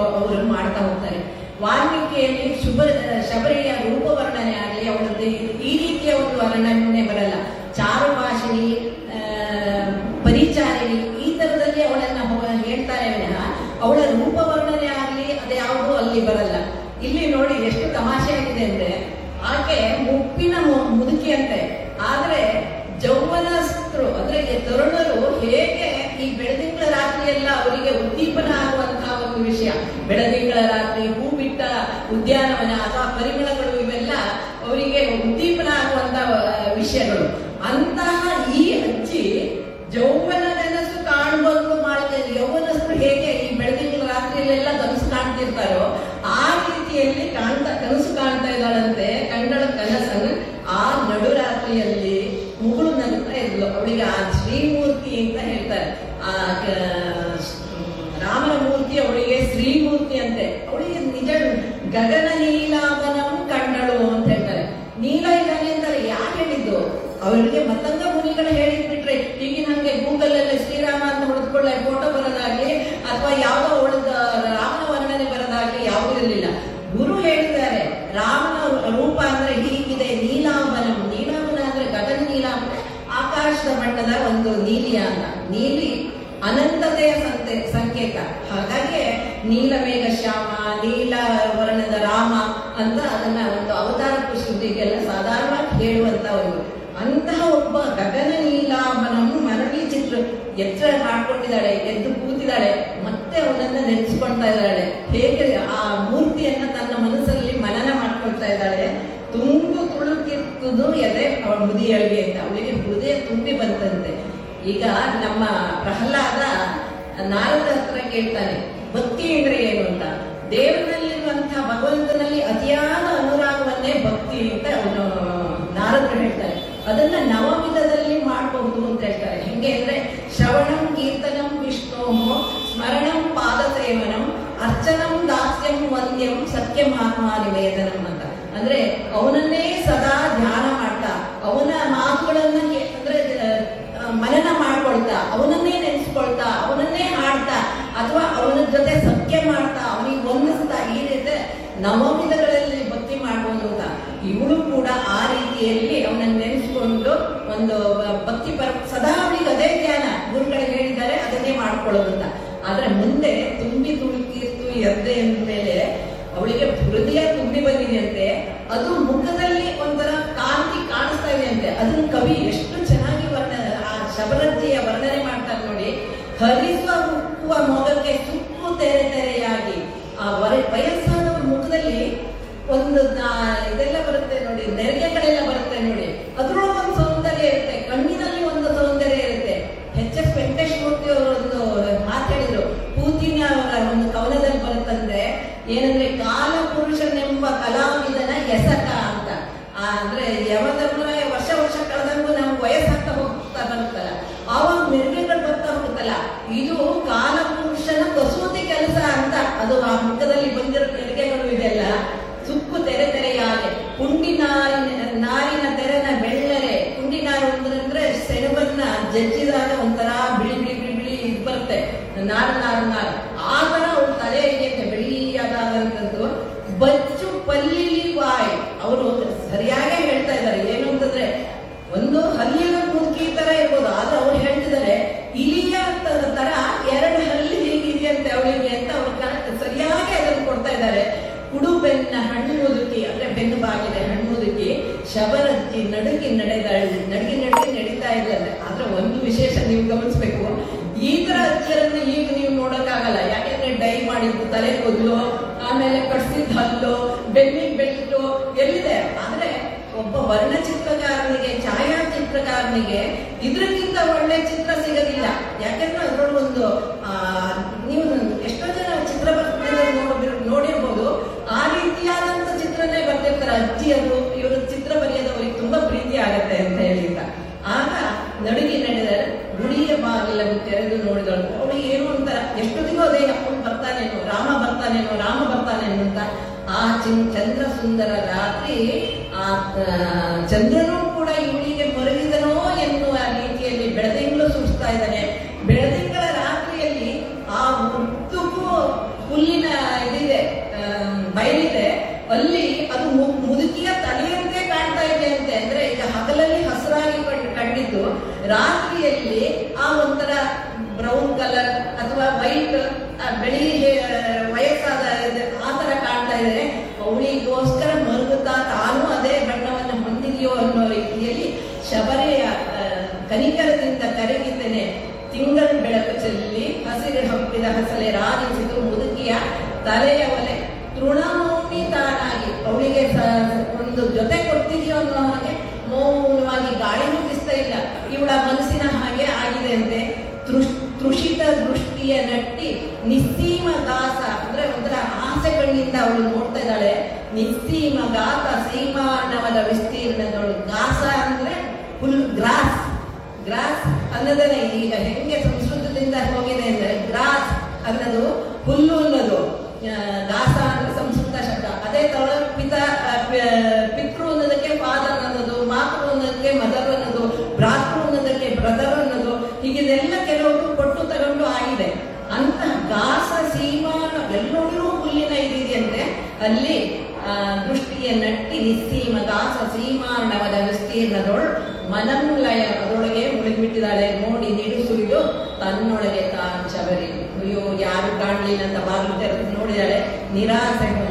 ಅವರು ಮಾಡ್ತಾ ಹೋಗ್ತಾರೆ ವಾಲ್ಮೀಕಿಯಲ್ಲಿ ಶುಭ ಶಬರಿಯ ರೂಪವರ್ಣನೆ ಆಗಲಿ ಅವಳದ್ದು ಈ ರೀತಿಯ ಒಂದು ವರ್ಣನೆ ಬರಲ್ಲ ಚಾರು ಭಾಷಿಣಿ ಆ, ಪರಿಚಾರಿಣಿ ಈ ತರದಲ್ಲಿ ಅವಳನ್ನ ಹೊ- ಹೇಳ್ತಾರೆ ವಿನಃ ಅವಳ ರೂಪವರ್ಣನೆ ಆಗಲಿ ಅದ್ಯಾವುದೂ ಅಲ್ಲಿ ಬರಲ್ಲ ಇಲ್ಲಿ ನೋಡಿ ಎಷ್ಟು ತಮಾಷೆ ಆಗಿದೆ ಅಂದ್ರೆ ಆಕೆ ಮುಪ್ಪಿನ ಮು- ಮುದುಕಿ ಅಂತೆ ಆದ್ರೆ ಜೌವನಸ್ಥರು ಅಂದ್ರೆ ಈ ತರುಣರು ಹೇಗೆ ಈ ಬೆಳದಿಂಗಳ ರಾತ್ರಿ ಎಲ್ಲ ಅವರಿಗೆ ಉದ್ದೀಪನ ಆಗುವಂತಹ ಒಂದು ವಿಷಯ ಬೆಳದಿಂಗಳ ರಾತ್ರಿ ಹೂ ಬಿಟ್ಟ ಉದ್ಯಾನವನ ಅಥವಾ ಪರಿಮಳಗಳು ಇವೆಲ್ಲ ಅವರಿಗೆ ಉದ್ದೀಪನ ಆಗುವಂತಹ ಆ, ವಿಷಯಗಳು ಅಂತಹ ಈ ಅಜ್ಜಿ ಜೌವನ ನೆನಸು ಕಾಣಬಂದು ಮಾಡಿದ ಯೌವನಸ್ಥರು ಹೇಗೆ ಈ ಬೆಳದಿಂಗಳ ರಾತ್ರಿಯಲ್ಲೆಲ್ಲ ಕನಸು ಕಾಣ್ತಿರ್ತಾರೋ ಆ ರೀತಿಯಲ್ಲಿ ಕಾಣ್ತಾ ಕನಸು ಕಾಣ್ತಾ ಇದ್ದಾಳಂತೆ ಕಂಡಳ ಕನಸನ್ನು ಆ ನಡುರಾತ್ರಿಯಲ್ಲಿ ಮುಗುಳು ನಗ್ತಾ ಇದ್ಲು ಅವಳಿಗೆ ಆ ಶ್ರೀಮೂರ್ತಿ ಅಂತ ಹೇಳ್ತಾರೆ ಆ ಕ- ರಾಮನ ಮೂರ್ತಿ ಅವಳಿಗೆ ಶ್ರೀಮೂರ್ತಿ ಅಂತೆ ಅವಳಿಗೆ ನಿಜ ಗಗನ ನೀಲಾವನಂ ಕಂಡಳು ಅಂತ ಹೇಳ್ತಾರೆ ನೀಲ ಇದ್ದಾನೆ ಅಂತಾರೆ ಯಾರು ಹೇಳಿದ್ದು ಅವರಿಗೆ ಮತ್ತಂಗ ಮುನಿಗಳು ಹೇಳಿದ್ಬಿಟ್ರೆ ಈಗಿನ ಹಂಗೆ ಗೂಗಲ್ ಅಲ್ಲಿ ಶ್ರೀರಾಮ ಅಂತ ಹೊಡೆದ್ಕೊಳ್ಳೆ ಫೋಟೋ ಬರೋದಾಗ್ಲಿ ಅಥವಾ ಯಾವುದೋ ಉಳಿದ ರಾಮನ ವರ್ಣನೆ ಬರೋದಾಗ್ಲಿ ಯಾವುದೂ ಇರಲಿಲ್ಲ ಗುರು ಹೇಳಿದ್ದಾರೆ ರಾಮನ ರೂಪ ಅಂದ್ರೆ ಹೀಗಿದೆ ನೀಲಾಂಬನಂ ನೀಲಾಂಬನ ಅಂದ್ರೆ ಗಗನ ನೀಲ ಅಂದ್ರೆ ಆಕಾಶದ ಬಣ್ಣದ ಒಂದು ನೀಲಿಯ ಅಂತ ನೀಲಿ ಅನಂತತೆಯ ಸಂತೆ ಸಂಕೇತ ಹಾಗಾಗಿ ನೀಲಮೇಘ ಶ್ಯಾಮ ನೀಲ ವರ್ಣದ ರಾಮ ಅಂತ ಅದನ್ನ ಒಂದು ಅವತಾರ ಪುಸ್ತಕಕ್ಕೆಲ್ಲ ಸಾಧಾರಣವಾಗಿ ಹೇಳುವಂತ ಒಂದು ಅಂತಹ ಒಬ್ಬ ಗಗನ ನೀಲಾಂಬನಂ ಮರಳಿ ಚಿತ್ರ ಎಚ್ಚರ ಮಾಡ್ಕೊಂಡಿದ್ದಾಳೆ ಎದ್ದು ಕೂತಿದ್ದಾಳೆ ಮತ್ತೆ ಅವನನ್ನ ನೆನೆಸ್ಕೊಳ್ತಾ ಇದ್ದಾಳೆ ಹೇಗೆ ಆ ಮೂರ್ತಿಯನ್ನ ತನ್ನ ಮನಸ್ಸಲ್ಲಿ ಮನನ ಮಾಡ್ಕೊಳ್ತಾ ಇದ್ದಾಳೆ ತುಂಬು ತುಳುಕಿರ್ತುದು ಎದೆ ಅವಳ ಮುದಿಯಳಿಗೆ ಅಂತ ಅವಳಿಗೆ ಹೃದಯ ತುಂಬಿ ಬಂತಂತೆ ಈಗ ನಮ್ಮ ಪ್ರಹ್ಲಾದ ನಾರದ ಹತ್ರ ಕೇಳ್ತಾನೆ ಭಕ್ತಿ ಅಂದ್ರೆ ಏನು ಅಂತ ದೇವರಲ್ಲಿರುವಂತಹ ಭಗವಂತನಲ್ಲಿ ಅತಿಯಾದ ಅನುರಾಗವನ್ನೇ ಭಕ್ತಿ ಅಂತ ಅವನು ನಾರದರು ಹೇಳ್ತಾರೆ ಅದನ್ನ ನವವಿಧದಲ್ಲಿ ಮಾಡಬಹುದು ಅಂತ ಹೇಳ್ತಾರೆ ಹೆಂಗೆ ಅಂದ್ರೆ ಶ್ರವಣಂ ಕೀರ್ತನಂ ವಿಷ್ಣು ಸ್ಮರಣಂ ಪಾದ ಸೇವನಂ ಅರ್ಚನಂ ದಾಸ್ಯಂ ವಂದ್ಯಂ ಸತ್ಯಮಾತ್ಮ ನಿವೇದನಂ ಅಂತ ಅಂದ್ರೆ ಅವನನ್ನೇ ಸದಾ ಧ್ಯಾನ ಮಾಡ್ತಾ ಅವನ ಮಾತುಗಳನ್ನ ಕೇ- ಅಂದ್ರೆ ಆ, ಮನನ ಮಾಡ್ಕೊಳ್ತಾ ಅವನನ್ನೇ ನೆನೆಸ್ಕೊಳ್ತಾ ಅವನನ್ನೇ ಹಾಡ್ತಾ ಅಥವಾ ಅವನ ಜೊತೆ ಸತ್ಯ ಮಾಡ್ತಾ ಅವನಿಗೆ ವಂದಿಸ್ತಾ ಈ ರೀತಿ ನವವಿಧಗಳಲ್ಲಿ ಭಕ್ತಿ ಮಾಡ್ಬೋದು ಅಂತ ಇವಳು ಕೂಡ ಆ ರೀತಿಯಲ್ಲಿ ಅವನನ್ನ ನೆನೆಸ್ಕೊಂಡು ಒಂದು ಭಕ್ತಿ ಪರ ಸದಾ ಅವಳಿಗೆ ಅದೇ ಧ್ಯಾನ ಗುರುಗಳು ಹೇಳಿದ್ದಾರೆ ಅದನ್ನೇ ಮಾಡ್ಕೊಳ್ಳೋದು ಅಂತ ಆದ್ರೆ ಮುಂದೆ ತುಂಬಿ ತುಳುಕಿರ್ತು ಎದ್ದೆ ಮೇಲೆ ಅವಳಿಗೆ ಹೃದಯ ತುಂಬಿ ಬಂದಿದೆಯಂತೆ ಅದು ಮುಖದಲ್ಲಿ ಒಂಥರ ಕಾಂತಿ ಕಾಣಿಸ್ತಾ ಇದೆಯಂತೆ ಅದನ್ನ ಕವಿ ಎಷ್ಟು ಚೆನ್ನಾಗಿ ವರ್ಣ ಆ ಶಬರಜ್ಜಿಯ ವರ್ಣನೆ ಮಾಡ್ತಾರೆ ನೋಡಿ ಹರಿಸುವ ಉಕ್ಕುವ ಮೊಗಕ್ಕೆ ಸುಕ್ಕು ತೆರೆ ತೆರೆಯಾಗಿ ಆ ವರ ವಯಸ್ಸಾದವರ ಮುಖದಲ್ಲಿ ಒಂದು ನಾ- ಇದೆಲ್ಲ ಬರುತ್ತೆ ನೋಡಿ ನೆರಿಗೆ ಕಡೆಲ್ಲ ಬರುತ್ತೆ ನೋಡಿ ಅದ್ರೊಳಗೆ ಒಂದು ಸೌಂದರ್ಯ ಇರುತ್ತೆ ಕಣ್ಣಿನಲ್ಲಿ ಒಂದು ಸೌಂದರ್ಯ ಇರುತ್ತೆ ಎಚ್ ಎಸ್ ವೆಂಕಟೇಶ್ ಮೂರ್ತಿ ಅವರು ಒಂದು ಮಾತು ಹೇಳಿದ್ರು ಪೂತಿನ ಅವರ ಒಂದು ಕವನದಲ್ಲಿ ಬರುತ್ತಂದ್ರೆ ಏನಂದ್ರೆ ಕಾಲ ಪುರುಷನೆಂಬ ಕಲಾವಿದನ ಎಸಕ ಅಂತ ಆ, ಅಂದ್ರೆ ಯಾವತ್ತೂ ವರ್ಷ ವರ್ಷ ಕಳೆದಂಗೂ ನಮ್ಗೆ ವಯಸ್ಸಾಗ್ತಾ ಹೋಗ್ತಾ ಬರುತ್ತಲ್ಲ ಆವಾಗ ಮೆರುಗೆಗಳು ಬರ್ತಾ ಹೋಗುತ್ತಲ್ಲ ಇದು ಕಾಲ ಪುರುಷನ ಕಸೂತಿ ಕೆಲಸ ಅಂತ ಅದು ಆ ಮುಖದಲ್ಲಿ ಬಂದಿರೋ ಮೆರುಗೆಗಳು ಇದೆಲ್ಲ ಸುಕ್ಕು ತೆರೆ ತೆರೆಯಾಗೆ ಪುಂಡಿ ನಾರಿನ ನಾರಿನ ತೆರೆನ ಬೆಳ್ಳರೆ ಪುಂಡಿ ನಾರು ಅಂದ್ರೆ ಸೆಣಬನ್ನ ಜಜ್ಜಿದಾಗ ಒಂಥರ ಬಿಳಿ ಬಿಳಿ ಬಿಳಿ ಬಿಳಿ ಇದು ಬರುತ್ತೆ ನಾರು ನಾರು ನಾರು ಆ ತರ ಅವ್ರ ತಲೆ ಇದೆಯಂತೆ ಬಿಳಿಯಾದಂತದ್ದು ಬಚ್ಚು ಪಲ್ಲಿಲಿ ಬಾಯ್ ಅವರು ಸರಿಯಾಗೇ ಹೇಳ್ತಾ ಇದ್ದಾರೆ ಏನು ಅಂತಂದ್ರೆ ಒಂದು ಹಲ್ಲಿನ ಮುದುಕಿ ತರ ಇರ್ಬೋದು ಆದ್ರೆ ಅವ್ರು ಹೇಳ್ತಿದ್ದಾರೆ ಇಲಿಯ ತ- ತರ ಎರಡು ಹಲ್ಲಿ ಹೀಗಿದೆಯಂತೆ ಅವಳಿಗೆ ಅಂತ ಅವ್ರು ಕರೆಕ್ಟ್ ಸರಿಯಾಗಿ ಅದನ್ನು ಕೊಡ್ತಾ ಇದ್ದಾರೆ ಕುಡು ಬೆನ್ನ ಹಣ್ಣು ಮುದುಕಿ ಅಂದ್ರೆ ಬೆನ್ನು ಬಾಗಿದೆ ಹಣ್ಣು ಮುದುಕಿ ಶಬರಜ್ಜಿ ನಡುಗಿ ನಡೆದಾಳೆ ನಡುಗಿ ನಡುಗಿ ನಡೀತಾ ಇದ್ದಾರೆ ಆದ್ರೆ ಒಂದು ವಿಶೇಷ ನೀವು ಗಮನಿಸ್ಬೇಕು ಈ ತರ ಅಜ್ಜಿಯರನ್ನ ಈಗ ನೀವು ನೋಡಕ್ಕಾಗಲ್ಲ ಯಾಕೆಂದ್ರೆ ಡೈ ಮಾಡಿದ್ದು ತಲೆ ಕೂದಲು ಆಮೇಲೆ ಕಟ್ಸಿದ ಹಲ್ಲು ಬೆನ್ನಿಗೆ ಬೆಲ್ಟು ಎಲ್ಲಿದೆ ಆದ್ರೆ ಒಬ್ಬ ವರ್ಣಚಿತ್ರಕಾರನಿಗೆ ಛಾಯಾಚಿತ್ರಕಾರನಿಗೆ ಇದಕ್ಕಿಂತ ಒಳ್ಳೆ ಚಿತ್ರ ಸಿಗೋದಿಲ್ಲ ಯಾಕೆಂದ್ರೆ ಅದ್ರೊಳಗೆ ಒಂದು ಆ, ನೀವು ಎಷ್ಟೋ ಜನ ಚಿತ್ರ ಬರ್ತಿರೋದು ನೋಡಿರ್- ನೋಡಿರ್ಬೋದು ಆ ರೀತಿಯಾದಂತ ಚಿತ್ರನೇ ಬರ್ತಿರ್ತಾರೆ ಅಜ್ಜಿಯರು ಇವರು ಚಿತ್ರ ಬರೆಯೋದು ಅವ್ರಿಗೆ ತುಂಬಾ ಪ್ರೀತಿ ಆಗತ್ತೆ ಅಂತ ಹೇಳಿದ ಆಗ ನಡುಗಿ ನಡೆದರೆ ಗುಡಿಯ ಬಾಗಿಲನ್ನು ತೆರೆದು ನೋಡಿದಳು ಅವಳು ಏನು ಅಂತ ಎಷ್ಟೊತ್ತಿಗೂ ಅದೇ ಅವನು ಬರ್ತಾನೇನೋ ರಾಮ ಬರ್ತಾನೇನೋ ರಾಮ ಬರ್ತಾನೇನೋ ಅಂತ ಆ ಚಿನ್ ಚಂದ್ರ ಸುಂದರ ರಾತ್ರಿ ಆ ಆ, ಚಂದ್ರನೂ ಕೂಡ ಇವಳಿಗೆ ಮರುಗಿದನೋ ಎನ್ನುವ ರೀತಿಯಲ್ಲಿ ಬೆಳದಿಂಗಳು ಸುಡಿಸ್ತಾ ಇದ್ದಾನೆ ಬೆಳದಿಂಗಳ ರಾತ್ರಿಯಲ್ಲಿ ಆ ಉದ್ದಕ್ಕೂ ಹುಲ್ಲಿನ ಕಂಡಿದ್ದು ರಾತ್ರಿಯಲ್ಲಿ ಆ ಒಂಥರ ಬ್ರೌನ್ ಕಲರ್ ಅಥವಾ ವೈಟ್ ಬೆಳಿ ವಯಸ್ಸಾದ ಇದು ಆ ತರ ಕಾಣ್ತಾ ಇದೆ ಅವಳಿಗೋಸ್ಕರ ಮರುಗುತ್ತಾ ತಾನು ಅದೇ ಬಣ್ಣವನ್ನು ಹೊಂದಿದೆಯೋ ಅನ್ನೋ ರೀತಿಯಲ್ಲಿ ಶಬರಿಯ ಆ, ಕನಿಕರದಿಂದ ಕರಗಿದ್ದೇನೆ ತಿಂಗಳ ಬೆಳಕು ಚೆಲ್ಲಿ ಹಸಿರು ಹಬ್ಬಿದ ಹಸಲೆ ರಾಜಿಸಿತು ಮುದುಕಿಯ ತಲೆಯ ಒಲೆ ತೃಣಮೌನಿ ತಾನಾಗಿ ಅವಳಿಗೆ ಸ- ಒಂದು ಜೊತೆ ಕೊಡ್ತಿದೆಯೋ ಅನ್ನೋ ಹಾಗೆ ಮೌನವಾಗಿ ಗಾಳಿ ಮುಗಿಸ್ತಾ ಇಲ್ಲ ಇವಳ ಮನಸ್ಸಿನ ಹಾಗೆ ಆಗಿದೆ ಅಂತೆ ತೃಷ್ ತೃಷಿತ ದೃಷ್ಟಿಯ ನಟ್ಟಿ ನಿಸ್ಸೀಮ ದಾಸ ಅಂದ್ರೆ ಒಂಥರ ಆಸೆ ಕಣ್ಣಿಂದ ಅವಳು ನೋಡ್ತಾ ಇದ್ದಾಳೆ ನಿಸ್ಸೀಮ ಗಾತ ಸೀಮಾನವದ ವಿಸ್ತೀರ್ಣದವಳು ಗಾಸ ಅಂದ್ರೆ ಹುಲ್ ಗ್ರಾಸ್ ಗ್ರಾಸ್ ಅನ್ನೋದನ್ನೇ ಈಗ ಹೆಂಗೆ ಸಂಸ್ಕೃತದಿಂದ ಹೋಗಿದೆ ಅಂದ್ರೆ ಗ್ರಾಸ್ ಅನ್ನೋದು ಹುಲ್ಲು ಅನ್ನೋದು ಆ, ದಾಸ ಅಂದ್ರೆ ಸಂಸ್ಕೃತ ಶಬ್ದ ಅದೇ ತರ ಪಿತ ಆ, ಪ- ಪಿತೃ ಅನ್ನೋದಕ್ಕೆ ಫಾದರ್ ಅನ್ನೋದು ಮಾತೃ ಅನ್ನೋದಕ್ಕೆ ಮದರ್ ಅನ್ನೋದು ಭ್ರಾತೃ ಅನ್ನೋದಕ್ಕೆ ಬ್ರದರ್ ಅನ್ನೋದು ಹೀಗಿದೆಲ್ಲ ಕೆಲವರು ಕೊಟ್ಟು ತಗೊಂಡು ಆಗಿದೆ ಅಂತ ಗಾಸ ಸೀಮಾನ ಎಲ್ಲೋಡಿರೂ ಹುಲ್ಲಿನ ಇದಿದೆಯಂತೆ ಅಲ್ಲಿ ಆ, ದೃಷ್ಟಿಯ ನಟ್ಟಿ ನಿಸ್ಸೀಮ ದಾಸ ಸೀಮಾರ್ಣವದ ವಿಸ್ತೀರ್ಣದೊಳ್ ಮನಂಲಯ ಅದರೊಳಗೆ ಮುಳುಗಿಬಿಟ್ಟಿದ್ದಾಳೆ ನೋಡಿ ನಿಡು ಸುರಿದು ತನ್ನೊಳಗೆ ತಾನ್ ಶಬರಿ ಅಯ್ಯೋ ಯಾರು ಕಾಣ್ಲಿಲ್ಲ ಅಂತ ಬಾಗಿಲು ತೆರೆದು ನೋಡಿದಾಳೆ ನಿರಾಸೆ